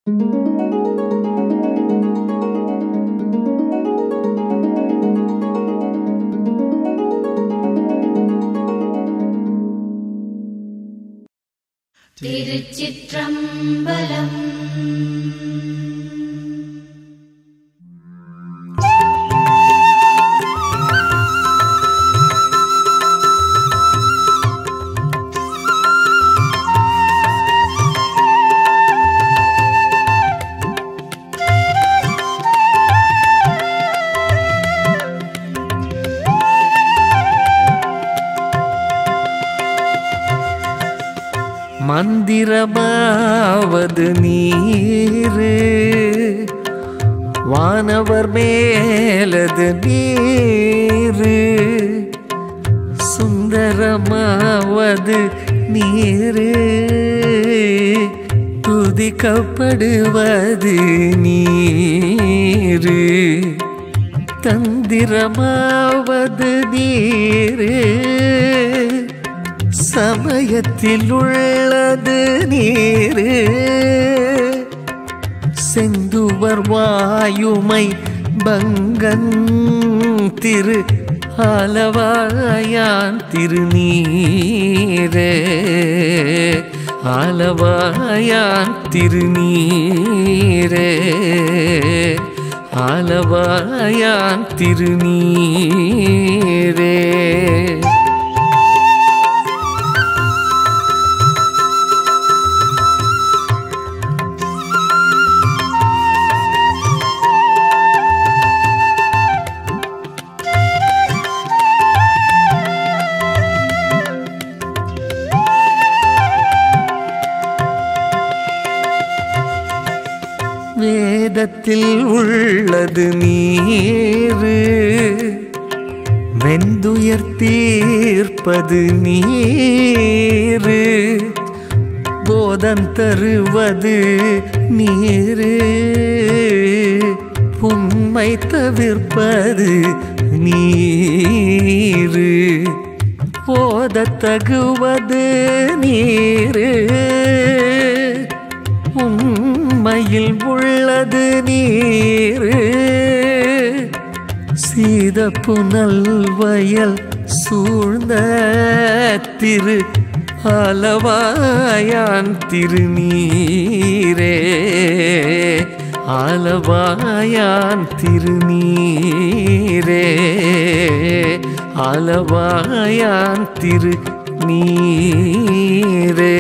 திருச்சிற்றம்பலம் மந்திரமாவது நீரு வானவர் மேலது நீரு சுந்தரமாவது நீரு துதிக்கப்படுவது நீரு தந்திரமாவது நீரு சமயத்தில் உள்ளது நீரு செந்துவர் வாயுமை பங்கன் திரு ஆலவாயான் திருநீரே ஆலவாயான் திருநீரே ஆலவாயான் திருநீரே வேதத்தில் உள்ளது நீரு வெந்துயர் தீர்ப்பது நீரு போதம் தருவது நீரு புண்மை தவிர்ப்பது நீரு போதத் தகுவது நீரு உண்மையில் உள்ளது நீரு சீத புனல் வயல் சூழ்ந்த திரு ஆலவாயான் திருநீரே ஆலவாயான் திருநீரே ஆலவாயான் திரு நீரே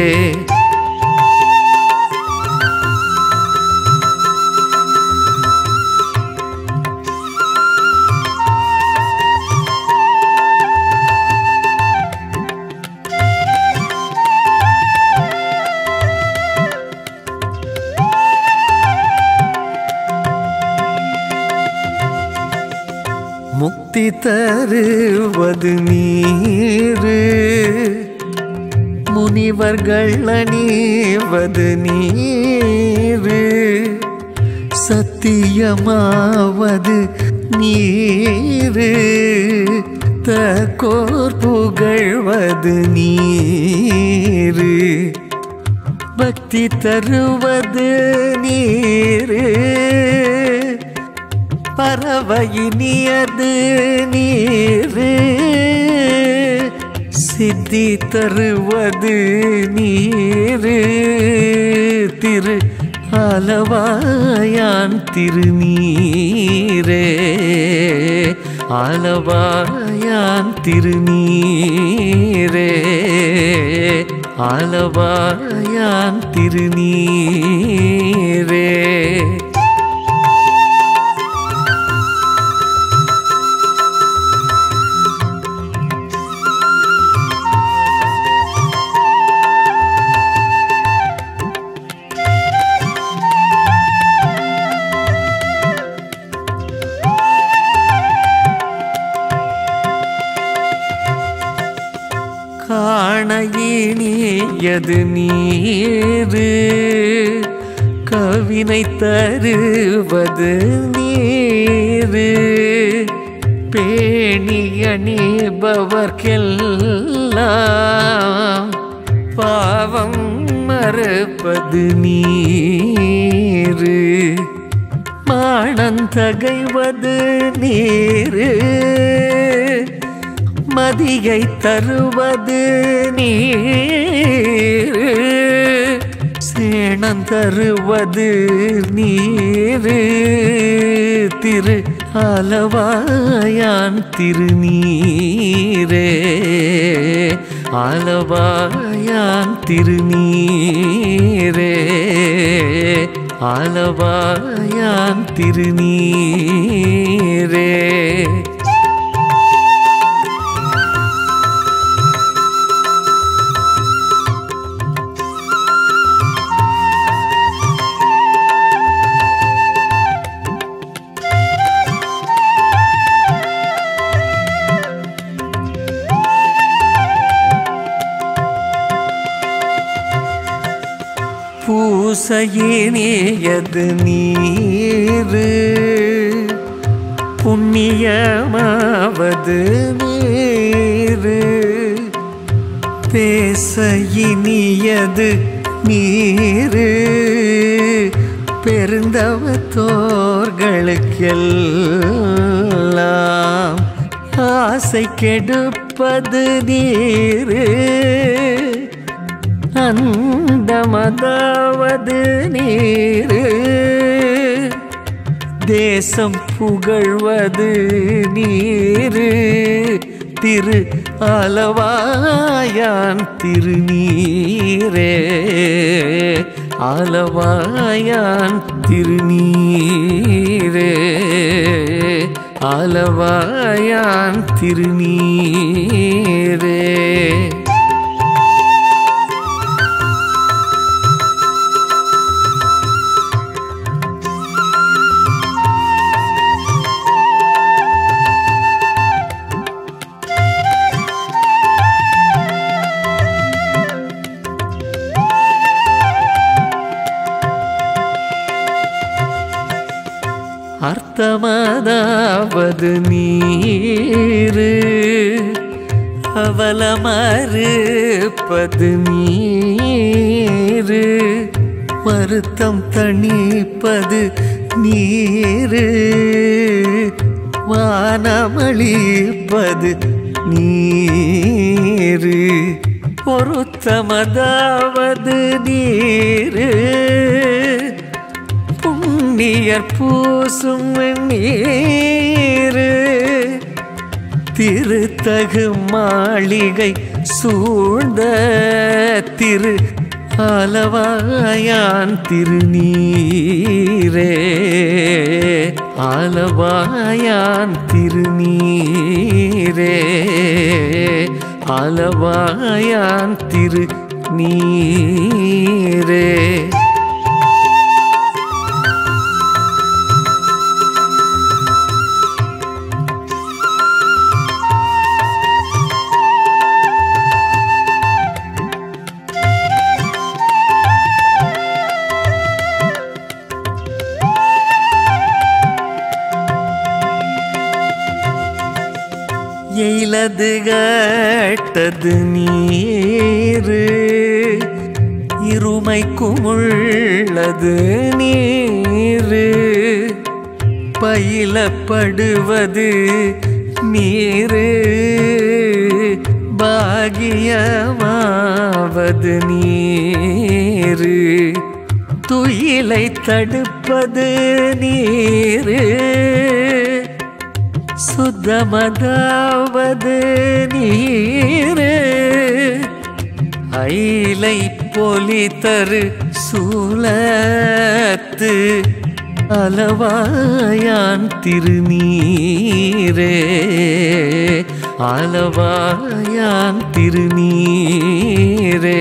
முக்தி தருவது நீரு முனிவர்கள் அணிவது நீரு சத்தியமாவது நீரு தக்கோர் புகழ்வது நீரு பக்தி தருவது நீரு பறவையினியது நீரு சித்தி தருவது நீரு திரு ஆலவாயான் திருநீரே ஆலவாயான் திருநீரே ஆலவாயான் திருநீரே காண இனியது நீரு கவினை தருவது நீரு பேணி அணிபவர்க்கெல்லாம் பாவம் மறுப்பது நீரு மனந்தகைவது நீரு மதியை தருவது நீரு சேணந்தருவது நீரு திரு ஆலவாயான் திருநீரே ஆலவாயான் திருநீரே ஆலவாயான் திருநீரே பூசையினியது நீரு புண்ணியமாவது நீரு பேசையினியது நீரு பெருந்தவத்தோர்களுக்கெல்லாம் ஆசை கெடுப்பது நீரு அந்தமதாவது நீரு தேசம் புகழ்வது நீரு திரு ஆலவாயான் திருநீரே ஆலவாயான் திருநீரே ஆலவாயான் திருநீரே அர்த்தமதாவது நீரு அவலமறுப்பது நீரு வருத்தம் தணிப்பது நீரு வானமளிப்பது நீரு பொருத்தமதாவது நீரு புண்ணியர் பூசும் நீரு திருத்தகு மாளிகை சூழ்ந்த திரு ஆலவாயான் திருநீரே ஆலவாயான் திருநீரே ஆலவாயான் திரு நீரே எயிலது கட்டது நீரு இருமை குமுள்ளது நீரு பயிலப்படுவது நீரு பாகியமாவது நீரு துயிலை தடுப்பது நீரு சுத்தமதாவது நீரு ஐலை பொலி தரு சூலத்து அளவாயான் திருநீரே அளவாயான் திருநீரே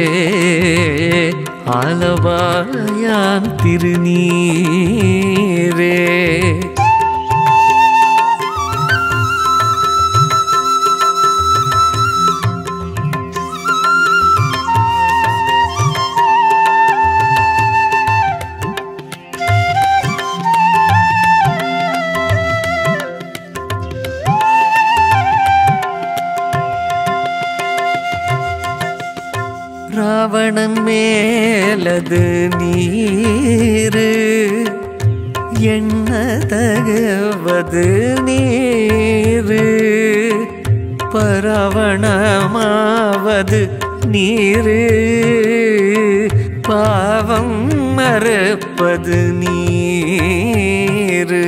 அளவாயான் திருநீரே ராவணன் மேலது நீரு எண்ணதகவது நீரு பரவணமாவது நீரு பாவம் மறப்பது நீரு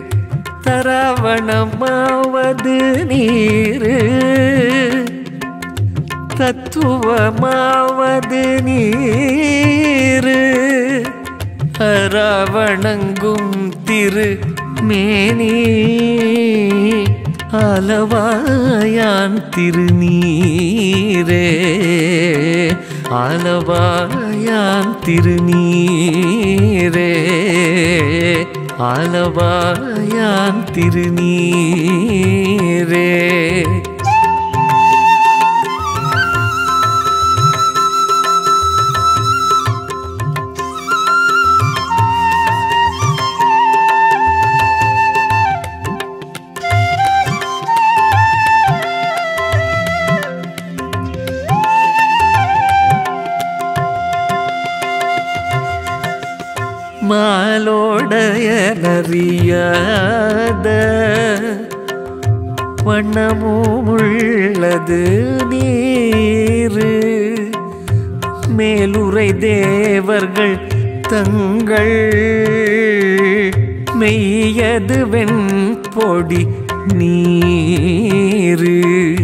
தரவணமாவது நீரு தத்துவமாவது நீரு அரவணங்கும் திரு மேனி அளவாயான் திருநீரே அளவாயான் திருநீரே அளவாயான் திருநீரே மாலோடையனறியாத வண்ணமும் உள்ளது நீரு மேலுரை தேவர்கள் தங்கள் மெய்யது வெண்பொடி நீரு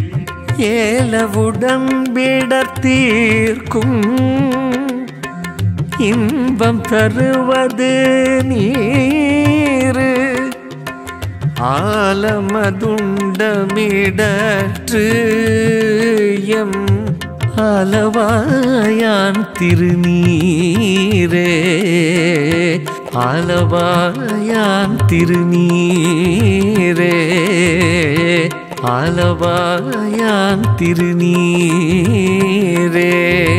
ஏலவுடம்பிடத்தீர்க்கும் இன்பம் தருவது நீரு ஆலமதுண்டமிடற்று எம் அளவாயான் திருநீரே அளவாயான் திருநீரே அளவாயான் திருநீரே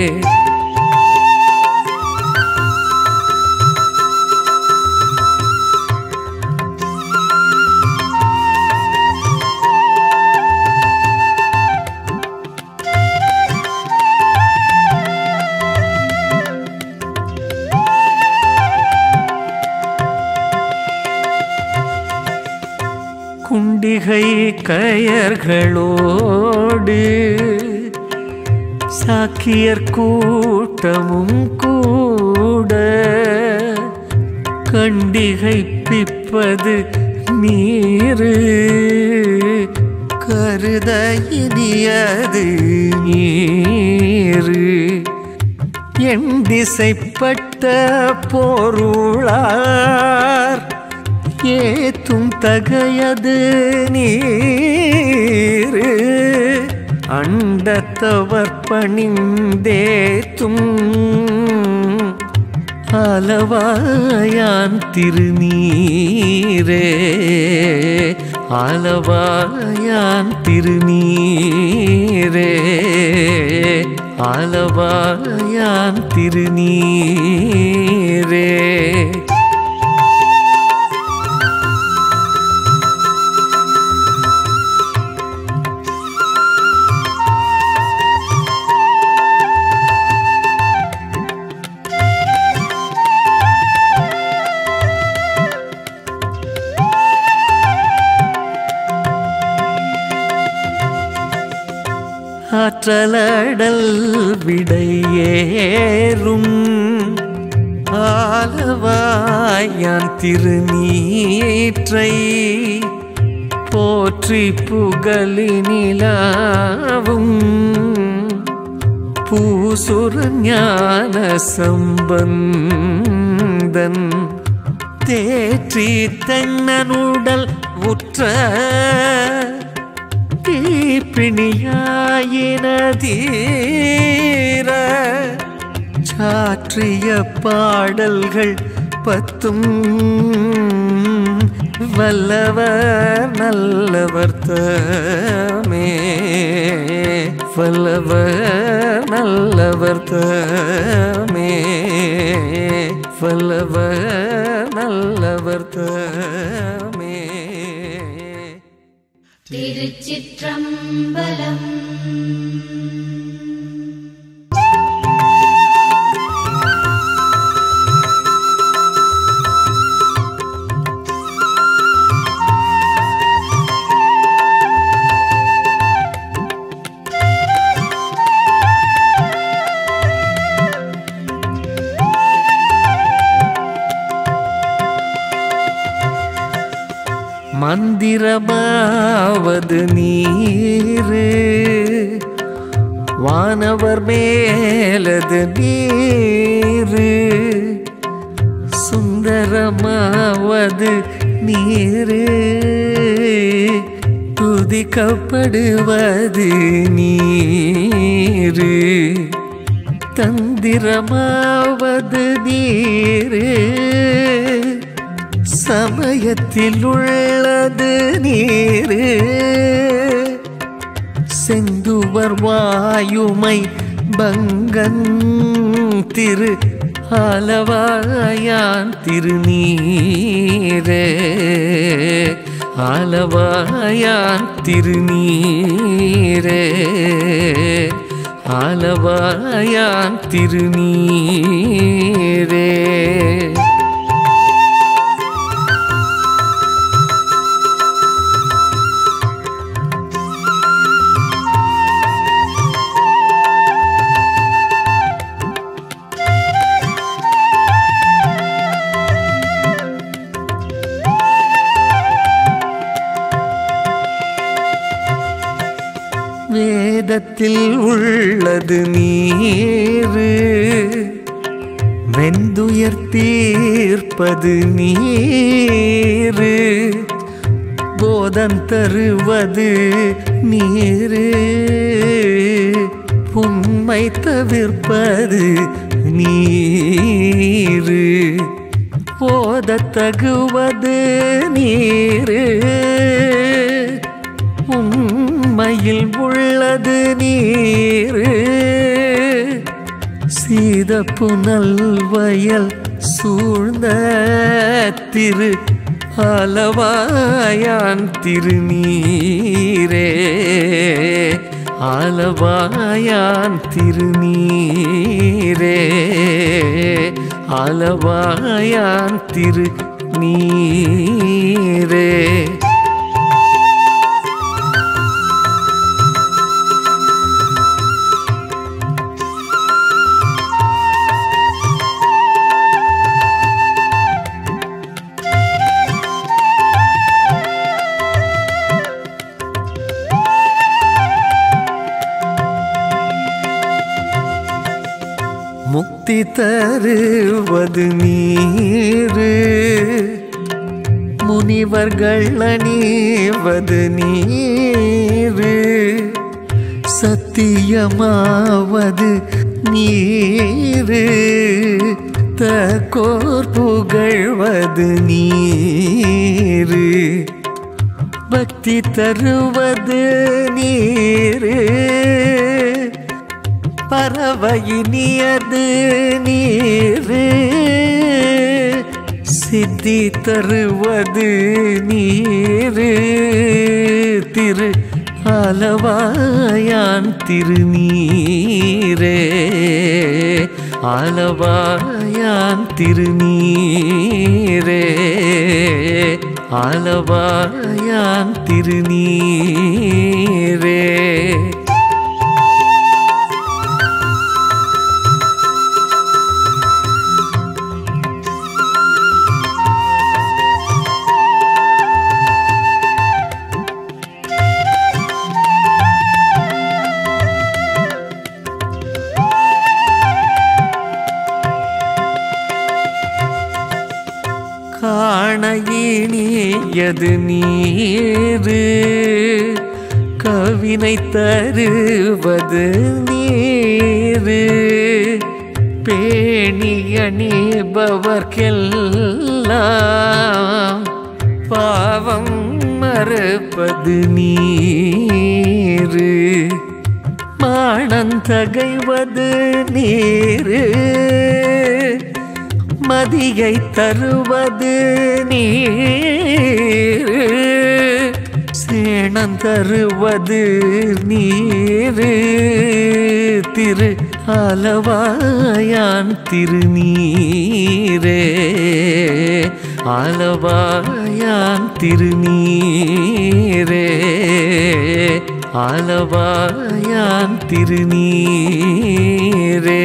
குண்டிகை கயர்களோடு சாக்கியர் கூட்டமும் கூட கண்டிகை பிப்பது நீரு கருத இனியது நீரு என் திசைப்பட்ட பொருளார் ஏத்தும் தகையது நீரு அண்டத்தவர் பணிந்தேத்தும் அளவாயான் திருநீரே அளவாயான் திருநீரே அளவாயான் திருநீரே ஆற்றலடல் விடையேறும் ஆலவாயான் திருநீற்றை போற்றி புகழினிலாவும் பூசுர ஞான சம்பந்தன் தேற்றி தென்னனுடல் உற்ற தீப்பிணியாயின தீர சாற்றிய பாடல்கள் பத்தும் வல்லவர் நல்லவர் தமே வல்லவர் நல்லவர் தமே வல்லவர் நல்லவர் தமே திருச்சிற்றம்பலம் மந்திரமாவது நீரு வானவர் மேலது நீரு சுந்தரமாவது நீரு துதிக்கப்படுவது நீரு தந்திரமாவது நீரு சமயத்தில் உள்ளது நீரு செந்துவர் வாயுமை பங்கன் திரு ஆலவாயான் திருநீரே ஆலவாயான் திருநீரே ஆலவாயான் திருநீரே வேதத்தில் உள்ளது நீரு வெந்துயர் தீர்ப்பது நீரு போதம் தருவது நீரு புண்மை தவிர்ப்பது நீரு போதத் தகுவது நீரு உண்மையில் உள்ளது நீரு சீத புனல் வயல் சூழ்ந்த திரு ஆலவாயான் திருநீரே ஆலவாயான் திருநீரே ஆலவாயான் திரு நீரே முக்தி தருவது நீரு முனிவர்கள் அணிவது நீரு சத்தியமாவது நீரு தக்கோர் புகழ்வது நீரு பக்தி தருவது நீரு பறவையினியது நீரு சித்தி தருவது நீரு திரு ஆலவாயான் திருநீரே ஆலவாயான் திருநீரே ஆலவாயான் திருநீரே காண இனியது நீரு கவினை தருவது நீரு பேணி அணிபவர்க்கெல்லாம் பாவம் மறுப்பது நீரு மானந்தகைவது நீரு மதியை தருவது நீரு சேணம் தருவது நீரு திரு ஆலவாயான் திருநீரே ஆலவாயான் திருநீரே ஆலவாயான் திருநீரே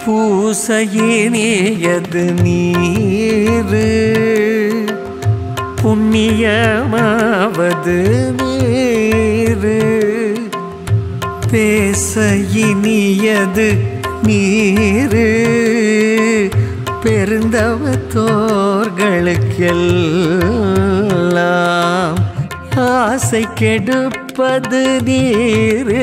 பூசையினியது நீரு புண்ணியமாவது நீரு பேசையினியது நீரு பெருந்தவத்தோர்களுக்கெல்லாம் ஆசை கெடுப்பது நீரு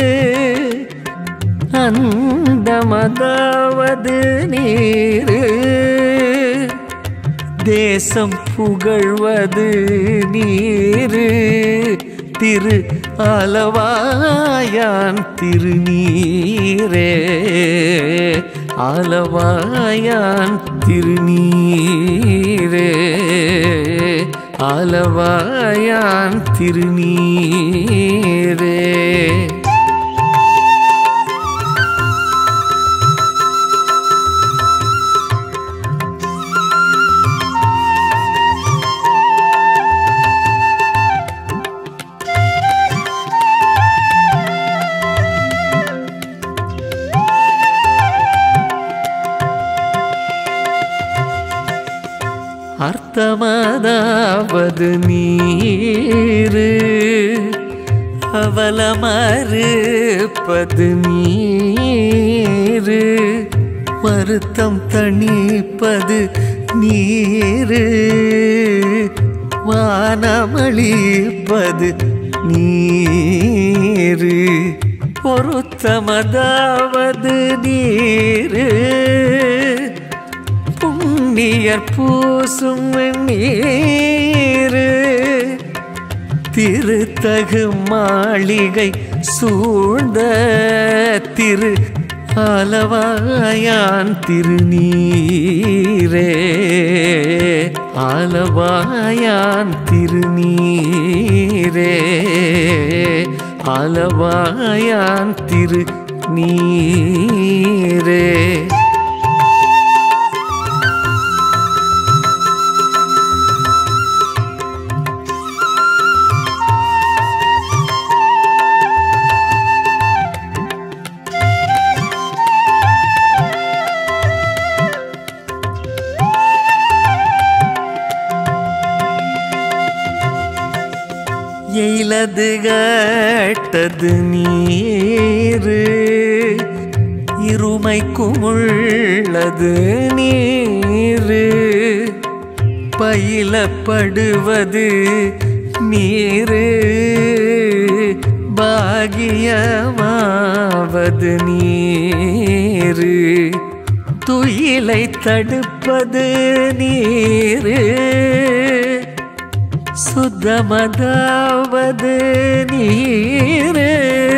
அந்தமதாவது நீரு தேசம் புகழ்வது நீரு திரு ஆலவாயான் திருநீரே ஆலவாயான் திருநீரே ஆலவாயான் திருநீரே அர்த்தமதாவது நீரு அவலமறுப்பது நீரு வருத்தம் தணிப்பது நீரு வானமளிப்பது நீரு பொருத்தமதாவது நீரு புண்ணியர் பூசும் நீரு திருத்தகு மாளிகை சூழ்ந்த திரு ஆலவாயான் திருநீரே ஆலவாயான் திருநீரே ஆலவாயான் திரு நீரே எயிலது கட்டது நீரு இருமை குமுள்ளது நீரு பயிலப்படுவது நீரு பாகியமாவது நீரு துயிலை தடுப்பது நீரு சுத்தமதாவது நீரு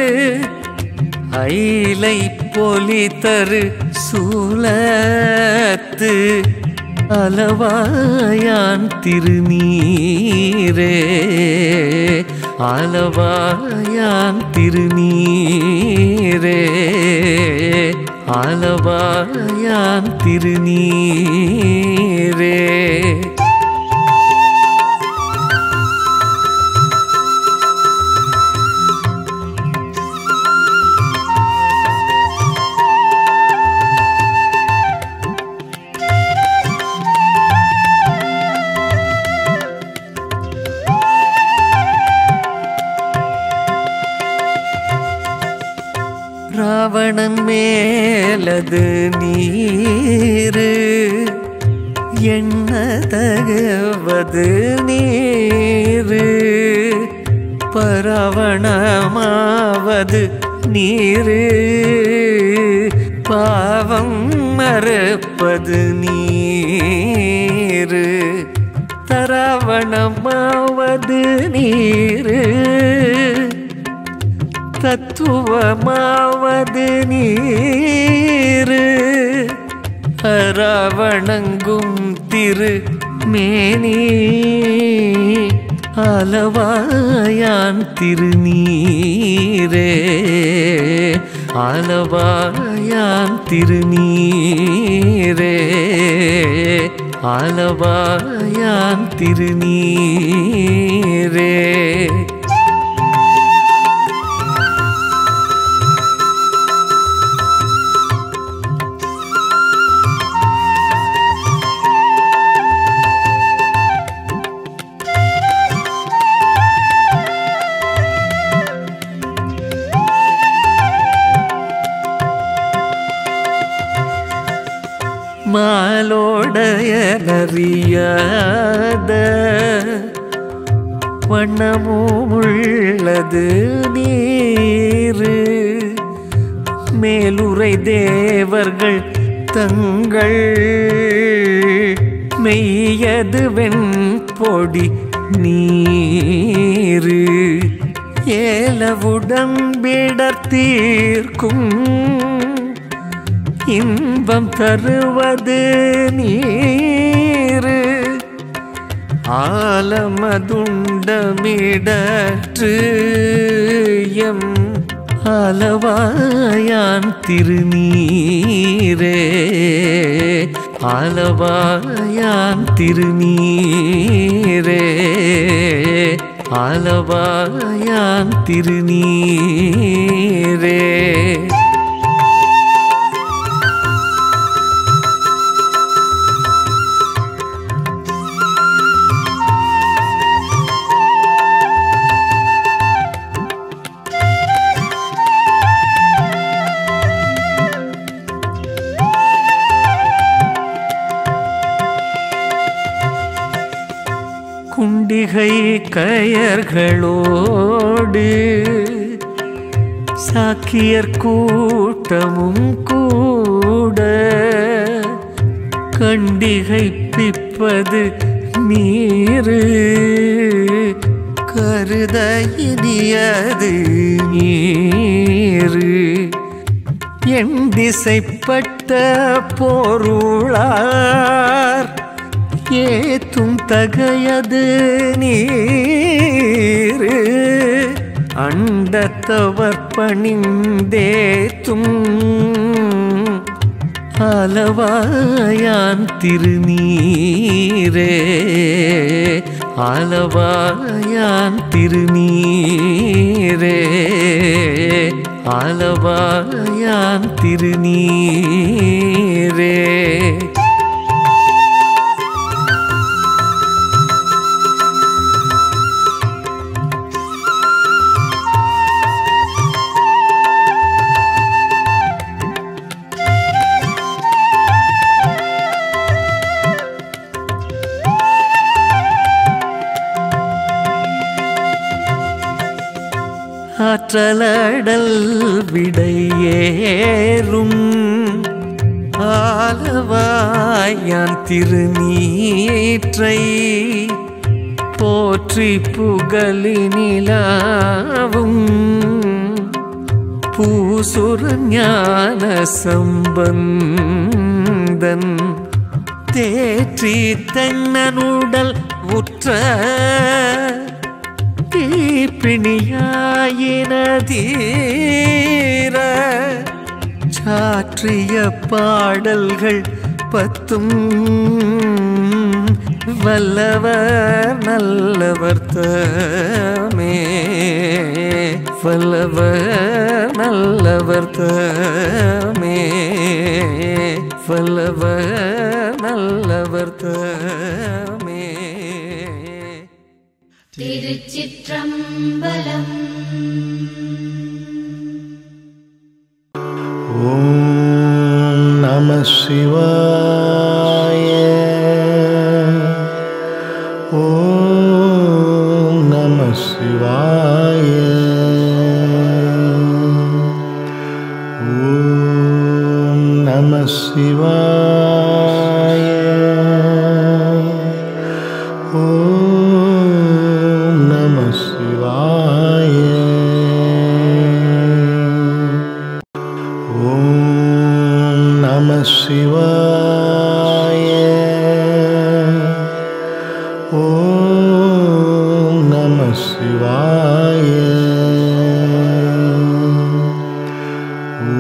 ஐலை பொலி தரு சூலத்து அளவாயான் திருநீரே அளவாயான் திருநீரே அளவாயான் திருநீரே ராவணன் மேலது நீரு எண்ண தகவது நீரு பரவணமாவது நீரு பாவம் மறப்பது நீரு தரவணமாவது நீரு தத்துவமாவது நீரு அரவணங்கும் திரு மேனி அளவாயான் திருநீரே அளவாயான் திருநீரே அளவாயான் திருநீரே மாலோடையலறியாத வண்ணமும் உள்ளது நீரு மேலுரை தேவர்கள் தங்கள் மெய்யது வெண்பொடி நீரு ஏலவுடம்பிடத்தீர்க்கும் இன்பம் தருவது நீரு ஆலமதுண்டமிடற்று எம் அளவாயான் திருநீரே அளவாயான் திருநீரே அளவாயான் திருநீரே குண்டிகை கயர்களோடு சாக்கியர் கூட்டமும் கூட கண்டிகை பிப்பது நீரு கருத இனியது நீரு என் திசைப்பட்ட பொருளார் ஏத்தும் தகையது நீரு அண்டத்தவர் பணிந்தேத்தும் அளவாயான் திருநீரே அளவாயான் திருநீரே அளவாயான் திருநீரே ஆற்றலடல் விடையேறும் ஆலவாயான் திருநீற்றை போற்றி புகழினிலாவும் பூசுர ஞான சம்பந்தன் தேற்றி தென்னனுடல் உற்ற தீப்பிணியாயின தீர சாற்றிய பாடல்கள் பத்தும் வல்லவர் நல்லவர் தமே வல்லவர் நல்லவர் தமே வல்லவர் நல்லவர் தமே திருச்சிற்றம்பலம் ॐ नमः शिवाय ॐ नमः शिवाय ॐ नमः शिवाय ॐ नमः शिवाय ॐ नमः शिवाय ॐ नमः शिवाय ॐ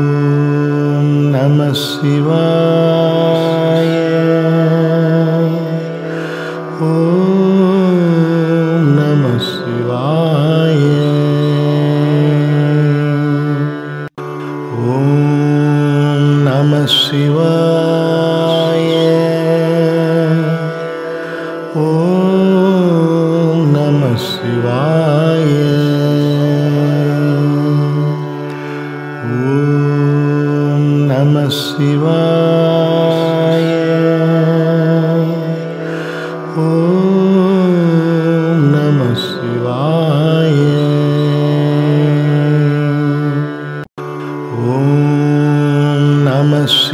नमः शिवाय ॐ नमः शिवाय ॐ नमः शिवाय ॐ नमः शिवाय ॐ नमः शिवाय